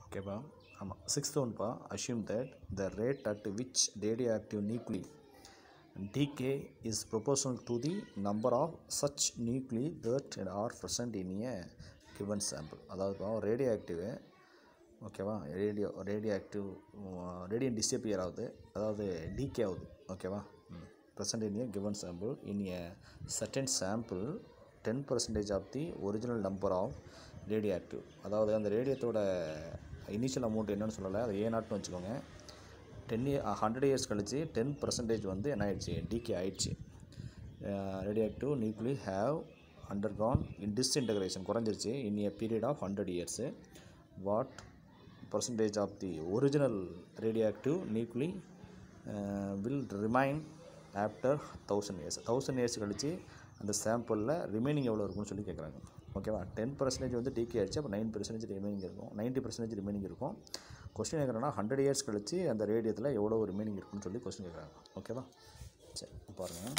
ஓகேவா ஆமாம் சிக்ஸ்த் ஒன்ப்பா assume that the rate at which radioactive nuclei decay is proportional to the number of such nuclei that are present in a given sample அதாவது radioactive ஓகேவா radio radioactive radium disappear ஆகுது அதாவது decay ஆகுது ஓகேவா present in a given sample in a certain sample ten percentage of the original number of radioactive அதாவது அந்த ரேடியத்தோட initial amount என்னன்னு சொல்லலை அது ஏ நாட்னு வச்சுக்கோங்க டென் இயர் ஹண்ட்ரட் இயர்ஸ் கழிச்சு டென் பர்சன்டேஜ் வந்து என்ன ஆயிடுச்சு டிகே ஆயிடுச்சு radioactive nuclei have undergone in disintegration குறைஞ்சிருச்சு in a period of hundred years what percentage of the original radioactive nuclei will remain after thousand years thousand years கழிச்சு அந்த சாம்பிளில் remaining எவ்வளோ இருக்கும்னு சொல்லி கேட்குறாங்க ஓகேவா டென் பர்சன்டேஜ் வந்து decay ஆயிடுச்சு அப்போ நைன் பர்சன்டேஜ் ரிமைனிங் இருக்கும் நைன்ட்டி பர்சன்டேஜ் ரிமைனிங் இருக்கும் கொஸ்டின் கேட்குறேன்னா ஹண்ட்ரட் இயர்ஸ் கழிச்சு அந்த ரேடியத்தில் எவ்வளோ ரிமைனிங் இருக்குன்னு சொல்லி கொஸ்டின் கேட்குறாங்க ஓகேவா சரி பாருங்கள்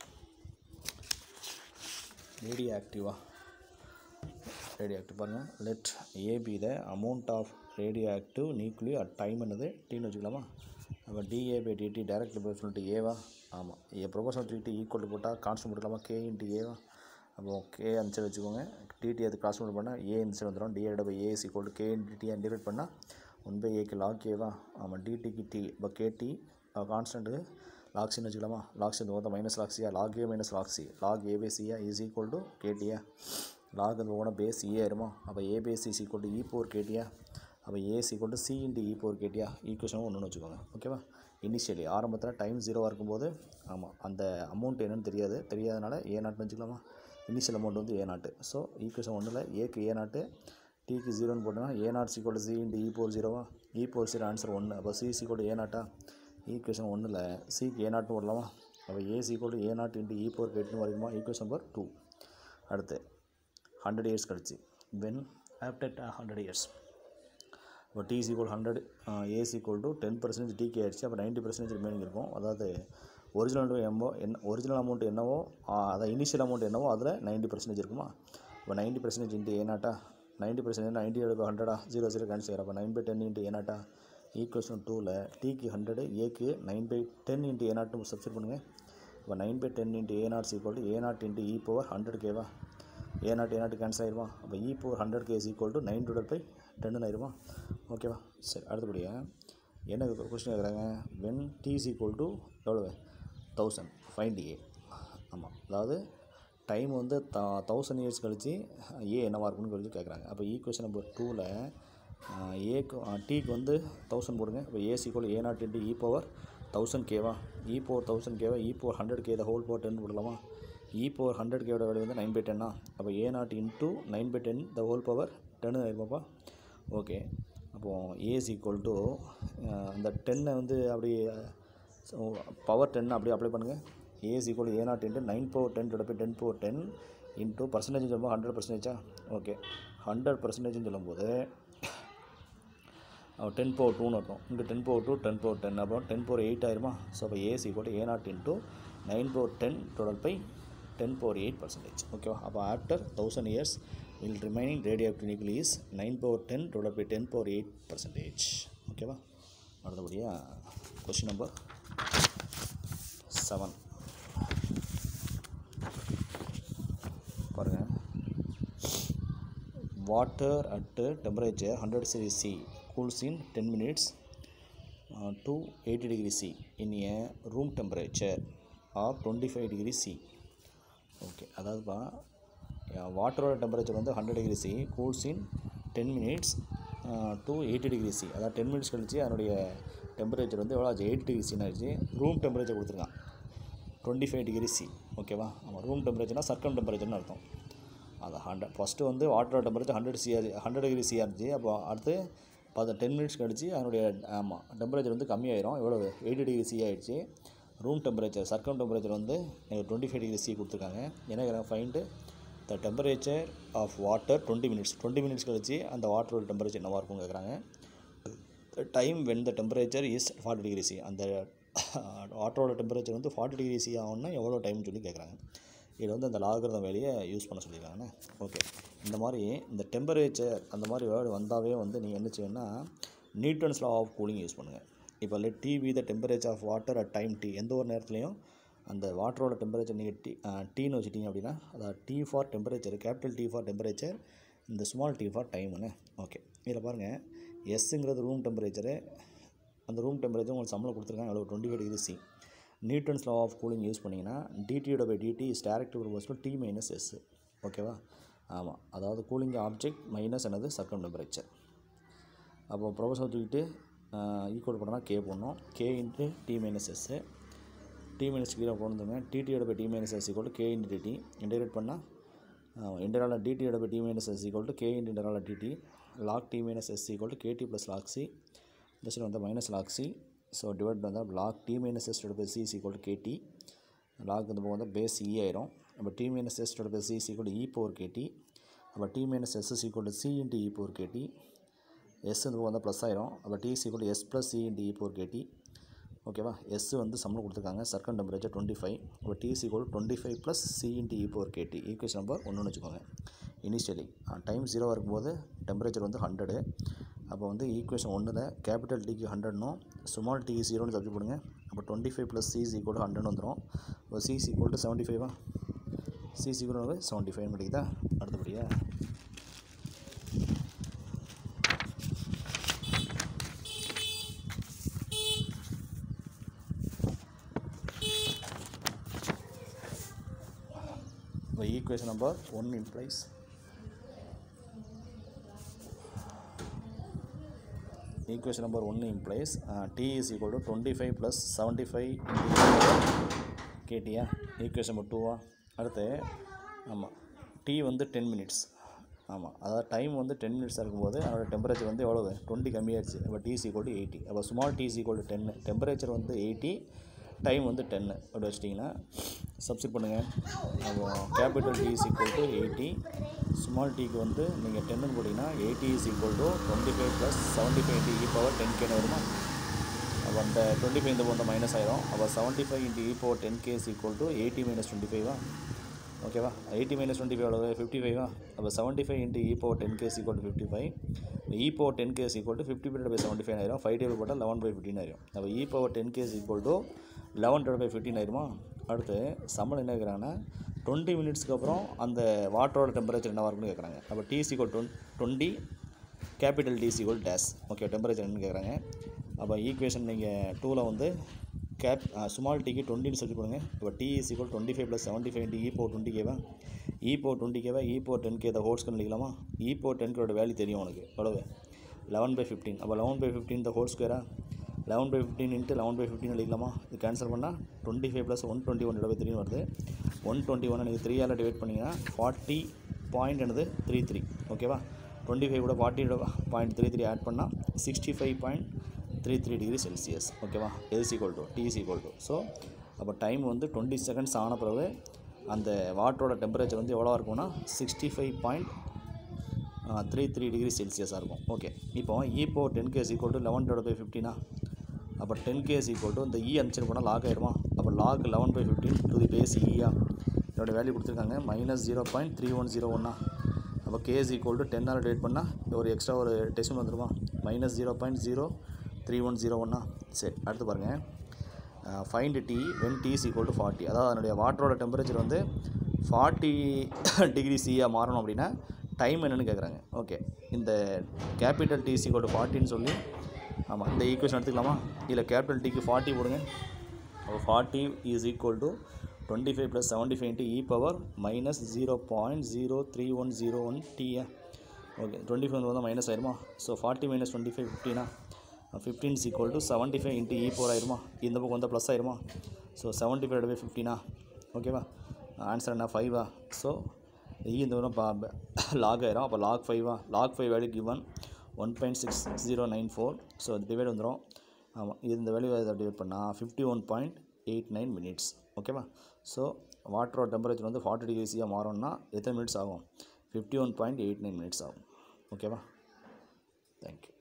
ரேடியோ ஆக்டிவா ரேடியோ ஆக்டிவ் பாருங்கள் let A be the amount of radioactive nuclei at time என்னது டீன்னு வச்சுக்கலாமா அப்போ டிஏ பை டிடி டைரக்ட் சொல்லிட்டு ஏவா ஆமாம் ஏ ப்ரொபோஷனல் டிடி ஈக்குவல் போட்டால் கான்ஸ்டன்ட் போட்டுக்கலாமா கே இன்ட்டு ஏவா அப்போ கே அந்த சைடு வச்சுக்கோங்க டிடி அது கிராஸ் பண்ண பண்ணால் ஏ இந்த சைடு வந்துடும் dA by A equal K into T divide பண்ணால் ஒன் பை ஏக்கு லாக் ஏவா ஆமாம் டிடிக்கு டி இப்போ கேடி கான்ஸ்டன்ட்டு லாக்ஸின்னு வச்சுக்கலாமா லாக்ஸ் இந்த மொத்தம் மைனஸ் லாக்ஸியா log A minus log C log A by சியா இஸ் ஈக்குவல் டு கேடியா லாக் அந்த போனால் பேஸ் ஏ ஆயிருமா அப்போ A base is equal to E power கேட்டியா அப்போ A equal to C into E power கேட்டியா ஈக்குவேஷன் ஒன்றுன்னு வச்சுக்கோங்க ஓகேவா இனிஷியலி ஆரம்பத்தில் டைம் ஜீரோவாக இருக்கும்போது ஆமாம் அந்த அமௌண்ட் என்னன்னு தெரியாது தெரியாதனால ஏ நாட்டுன்னு வச்சுக்கலாமா இனிஷியல் அமௌண்ட் வந்து ஏ நாட்டு ஸோ ஈக்குவேஷன் ஒன்றில் ஏக்கு ஏ நாட்டு டிக்கு ஜீரோன்னு போட்டோன்னா ஏ நாட் சீக்கோல் சி இன்ட்டு இ போர் ஜீரோவா இ போர் ஜீரோ ஆன்சர் ஒன்று அப்போ சி சீக்கோல் ஏ நாட்டா ஈக்குவேஷன் ஒன்றில் சிக்கு ஏ நாட்னு போடலாமா அப்போ ஏ சீக்கோல் ஏ நாட் இன்ட்டு இ போர் கேட்டுன்னு வரைக்குமா ஈக்குவேஷன் நம்பர் டூ அடுத்து ஹண்ட்ரட் இயர்ஸ் கழிச்சு வென் ஆஃப்டர் ஹண்ட்ரட் இயர்ஸ் இப்போ T equal hundred A equal to ten percentage decay ஆயிடுச்சு அப்போ நைன்ட்டி பர்சன்டேஜ் ரிமைனிங் இருக்கும் அதாவது ஒரிஜினல் எம்மோ என்ன ஒரிஜினல் அமௌண்ட் என்னவோ அதான் இனிஷியல் அமௌண்ட் என்னவோ அதில் நைன்ட்டி பர்சன்டேஜ் இருக்குமா இப்போ நைன்ட்டி பர்சன்டேஜ் இன்ட்டு ஏனாட்டா நைன்ட்டி பர்சன்டேஜ் நைன்ட்டி எடுப்பு ஹண்ட்ரடா ஜீரோ ஜீரோ கேன்சல் அப்போ நைன் பை டென் இன்ட்டு ஏனாட்டா ஈக்குவேஷன் டூவில் டிக்கு ஹண்ட்ரடு ஏக்கு nine by ten into A naught substitute பண்ணுங்கள் இப்போ nine by ten into A naught equal to A naught into E power hundred கேவா A naught A naught cancel ஆயிருமா அப்போ இ power hundred K is equal to nine divide by டென்னு ஆயிருமா ஓகேவா சரி அடுத்தபடியாக என்ன கொஸ்டின் கேட்குறாங்க when T is equal to எவ்வளோ தௌசண்ட் ஃபைன் ஏ ஆமாம் அதாவது டைம் வந்து த தௌசண்ட் இயர்ஸ் கழிச்சு ஏ என்னவாக இருக்குன்னு கழிச்சு கேட்குறாங்க அப்போ ஈக்குவேஷன் நம்பர் டூவில் ஏக்கு டிக்கு வந்து தௌசண்ட் போடுங்க இப்போ A equal A naught into E power thousand கேவா இ பவர் தௌசண்ட் கேவா e power hundred k the whole power ten போடலாமா இ பவர் ஹண்ட்ரட் கேவோட வேல்யூ வந்து நைன் பை டென்னா அப்போ A naught into nine by ten the whole power டென்னு ஆயிருமாப்பா okay அப்போது ஏஸ் ஈக்குவல் டு அந்த டென்னை வந்து அப்படி பவர் டென் அப்படியே அப்ளை பண்ணுங்கள் A's equal A naught into nine power ten divide by ten power ten into percentage சொல்லும்போது ஹண்ட்ரட் பர்சன்டேஜா ஓகே ஹண்ட்ரட் பர்சன்டேஜ்னு சொல்லும்போது டென் பவர் டூன்னு இருக்கும் இங்கே ten power two ten power ten அப்புறம் டென் பவர் எயிட் ஆயிருமா ஸோ அப்போ A's equal A naught into nine power ten total by ten power eight percentage ஓகேவா அப்போ after thousand years will remaining radioactive nuclei is nine power ten total by ten power eight percentage ஓகேவா அடுத்தபடியாக question number seven பாருங்கள் water at temperature 100 degree C cools in 10 minutes uh, to 80 degree C in a room temperature of 25 degree C okay அதாவதுப்பா வாட்டரோட temperature வந்து hundred degree C cools in ten minutes to eighty degree C அதாவது ten minutes கழிச்சு அதனுடைய temperature வந்து எவ்வளோ ஆச்சு eighty degree சின்னு ஆயிடுச்சு ரூம் டெம்பரேச்சர் கொடுத்துருக்கான் டுவெண்ட்டி ஃபைவ் டிகிரி சி ஓகேவா ஆமாம் ரூம் டெம்பரேச்சர்னால் சர்க்கம் டெம்பரேச்சர்னு அர்த்தம் அது ஹண்ட்ரட் ஃபஸ்ட்டு வந்து வாட்டரோட டெம்பரேச்சர் ஹண்ட்ரட் சிஆர் ஹண்ட்ரட் டிகிரி சிஆர் இருந்துச்சு அப்போ அடுத்து பத்து டென் மினிட்ஸ் கழிச்சு அதனுடைய ஆமாம் டெம்பரேச்சர் வந்து கம்மியாயிரும் எவ்வளோ எயிட்டி டிகிரி சி ஆயிடுச்சு ரூம் டெம்பரேச்சர் சர்க்கம் டெம்பரேச்சர் வந்து எனக்கு டுவெண்ட்டி ஃபைவ் டிகிரி சி கொடுத்துருக்காங்க என்ன find the temperature of water twenty minutes twenty minutes கழிச்சு அந்த வாட்டரோட டெம்பரேச்சர் என்னவாக இருக்கும் கேட்குறாங்க time when the temperature is forty degree C அந்த வாட்டரோட டெம்பரேச்சர் வந்து ஃபார்ட்டி டிகிரி சி ஆகும்னா எவ்வளோ டைம்னு சொல்லி கேட்குறாங்க இதில் வந்து அந்த லாகிரதம் வேலையை யூஸ் பண்ண சொல்லியிருக்காங்கண்ணே ஓகே இந்த மாதிரி இந்த டெம்பரேச்சர் அந்த மாதிரி வேர்டு வந்தாவே வந்து நீங்கள் என்ன செய்யணும்னா Newton's law of cooling use பண்ணுங்கள் இப்போ let T be the temperature of water at time t எந்த ஒரு நேரத்துலையும் அந்த வாட்டரோட டெம்பரேச்சர் நீங்கள் டி டீன்னு வச்சுட்டீங்க அப்படின்னா அதாவது T for temperature capital T for temperature இந்த ஸ்மால் டி ஃபார் டைம்னு ஓகே இதில் பாருங்கள் எஸ்ஸுங்கிறது ரூம் டெம்பரேச்சரு அந்த ரூம் டெம்பரேச்சர் உங்களுக்கு சம்பளம் கொடுத்துருக்காங்க எவ்வளோ twenty five degree C Newton's law of cooling use பண்ணிங்கன்னா டிடியோட by dt is direct proportional T minus S ஓகேவா ஆமாம் அதாவது கூலிங் ஆப்ஜெக்ட் மைனஸ் என்னது சர்க்கம் டெம்பரேச்சர் அப்போ ப்ரொபோசல் தூக்கிட்டு ஈக்குவல் பண்ணால் கே போடணும் k into T minus S D minus கீழே கொண்டு வந்துங்க டிடியோட by T minus S equal K into dt integrate பண்ணால் இன்டரால் டிடியோட by T minus S equal to k into integral dt log T minus S equal to kt plus log C இந்த side வந்து minus log C so divide பண்ணால் log T minus S by C equal to kt log இந்த பக்கம் வந்து base e ஆயிரும் அப்போ T minus S by C equal to E power kt அப்போ T minus S equal to C into E power kt S இந்த பக்கம் வந்து plus ஆயிரும் அப்போ D equal to S plus C into E power kt ஓகேவா S வந்து சம்பளம் கொடுத்துருக்காங்க சர்க்கன் டெம்பரேச்சர் டுவெண்ட்டி ஃபைவ் இப்போ T equal twenty five plus C into இ பவர் கேடி ஈக்குவேஷன் நம்பர் ஒன்றுன்னு வச்சுக்கோங்க இனிஷியலி டைம் ஜீரோவாக இருக்கும்போது டெம்பரேச்சர் வந்து ஹண்ட்ரடு அப்போ வந்து ஈக்குவேஷன் ஒன்றில் கேபிட்டல் டிக்கு ஹண்ட்ரட்னும் ஸ்மால் டி ஜீரோன்னு சப்ஜெக்ட் போடுங்க அப்போ twenty five plus C equal hundred வந்துடும் இப்போ சி ஈக்குவல் டு செவன்ட்டி ஃபைவா சி ஈக்குவல் செவன்ட்டி ஃபைவ் கிடைக்குதா அடுத்தபடியா இப்போ equation number one implies equation number 1 implies uh, t is equal to 25 plus 75 கேட்டியா ஈக்குவேஷன் நம்பர் டூவா அடுத்து ஆமாம் டி வந்து டென் மினிட்ஸ் ஆமாம் அதாவது டைம் வந்து டென் மினிட்ஸாக இருக்கும்போது அதோட டெம்பரேச்சர் வந்து எவ்வளவு டுவெண்ட்டி கம்மியாகிடுச்சு அப்போ டி ஈக்குவல் டு எயிட்டி அப்போ ஸ்மால் டி ஈக்குவல் டு டென்னு டெம்பரேச்சர் வந்து எயிட்டி டைம் வந்து டென்னு அப்படி வச்சிட்டிங்கன்னா சப்ஸ்டிட் பண்ணுங்கள் அப்போ capital T is equal to eighty small டீக்கு வந்து நீங்கள் டென்னு போட்டிங்கன்னா eighty is equal to twenty five plus seventy five into E power ten கேன்னு வருமா அப்போ அந்த டுவெண்ட்டி ஃபைவ் இந்த வந்து மைனஸ் ஆயிரும் அப்போ seventy five into E power ten k is equal to eighty minus டுவெண்ட்டி ஃபைவா ஓகேவா எயிட்டி மைனஸ் டுவெண்ட்டி ஃபைவ் எவ்வளவு ஃபிஃப்டி ஃபைவா அப்போ seventy five into E power ten k's equal to fifty five e power ten k's equal to fifty by seventy five ஆயிரும் five table போட்டால் eleven by fifteen ஆயிரும் அப்போ இ power ten k's equal to eleven divide by fifteen ஆயிருமா அடுத்து சம்பளம் என்ன கேட்குறாங்கன்னா twenty மினிட்ஸ்க்கு அப்புறம் அந்த வாட்டரோட டெம்பரேச்சர் என்ன இருக்குன்னு கேட்குறாங்க அப்போ டி ஈக்குவல் டுவென் டுவெண்ட்டி கேபிட்டல் டி ஈக்குவல் டேஸ் ஓகே டெம்பரேச்சர் என்னன்னு கேட்குறாங்க அப்போ ஈக்குவேஷன் நீங்கள் டூவில் வந்து கேப் ஸ்மால் டிக்கு டுவெண்ட்டின்னு சொல்லி கொடுங்க இப்போ T is equal twenty five plus seventy five into e power twenty கேவா இ போ டுவெண்ட்டி கேவா e power ten k whole's கண்டுக்கலாமா இ போ டென் கேவோட வேல்யூ தெரியும் உனக்கு எவ்வளவு லெவன் பை ஃபிஃப்டீன் அப்போ eleven by fifteen the whole ஸ்கொயரா eleven by fifteen into eleven by fifteen எழுதிக்கலாமா இது கேன்சல் பண்ணால் twenty five plus one twenty one by three வருது ஒன் டுவெண்ட்டி ஒன் நீங்கள் த்ரீயால் டிவைட் பண்ணிங்கன்னா ஃபார்ட்டி பாயிண்ட் என்னது த்ரீ த்ரீ ஓகேவா டுவெண்ட்டி ஃபைவ் கூட forty point three three add பண்ணால் sixty five point three three degree Celsius ஓகேவா S equal to T is equal to so அப்போ time வந்து twenty seconds ஆன பிறகு அந்த வாட்டரோட டெம்பரேச்சர் வந்து எவ்வளோ இருக்கும்னா sixty five point three three degree செல்சியஸாக இருக்கும் ஓகே இப்போ இப்போ ten k's equal to eleven divide by ஃபிஃப்டினா அப்போ டென் கேஸ் ஈக்குவல் டு இந்த இ அனுப்பிச்சு போனால் லாக் ஆகிடுமா அப்போ log eleven by fifteen to the base இயா இதோட வேல்யூ கொடுத்துருக்காங்க minus zero point three one zero ஒன்னா அப்போ கேஸ் ஈக்குவல் டு டென்னால் டிவைட் பண்ணால் ஒரு எக்ஸ்ட்ரா ஒரு டெசிமல் வந்துருமா minus zero point zero three one zero ஒன்னா சரி அடுத்து பாருங்கள் find T when t equal to forty அதாவது அதனுடைய வாட்டரோட டெம்பரேச்சர் வந்து ஃபார்ட்டி டிகிரி சியாக மாறணும் அப்படின்னா டைம் என்னென்னு கேட்குறாங்க ஓகே இந்த கேபிட்டல் டி ஈக்குவல் டு ஃபார்ட்டின்னு சொல்லி ஆமாம் இந்த ஈக்குவேஷன் எடுத்துக்கலாமா இல்லை கேபிட்டல் டிக்கு ஃபார்ட்டி போடுங்க அப்போ forty is equal to twenty five plus seventy five into E power minus zero point zero three one zero one டியா ஓகே டுவெண்ட்டி ஃபைவ் வந்து மைனஸ் ஆயிருமா so forty minus twenty five ஃபிஃப்டினா fifteen equal to seventy five into e power ஆயிருமா இந்த பக்கம் வந்தால் plus ஆயிருமா so seventy five by ஃபிஃப்டினா ஓகேவா ஆன்சர் என்ன ஃபைவா ஸோ இ இந்த வரும் பா லாக் ஆயிரும் அப்போ லாக் ஃபைவா log five value given one point six zero nine four so அது டிவைட் வந்துடும் ஆமாம் இந்த வேல்யூ இதை டிவைட் பண்ணால் fifty one point eight nine minutes ஓகேவா ஸோ வாட்டரோட டெம்பரேச்சர் வந்து ஃபார்ட்டி டிகிரிஸியாக மாறும்னா எத்தனை மினிட்ஸ் ஆகும் fifty one point eight nine minutes ஆகும் ஓகேவா தேங்க்யூ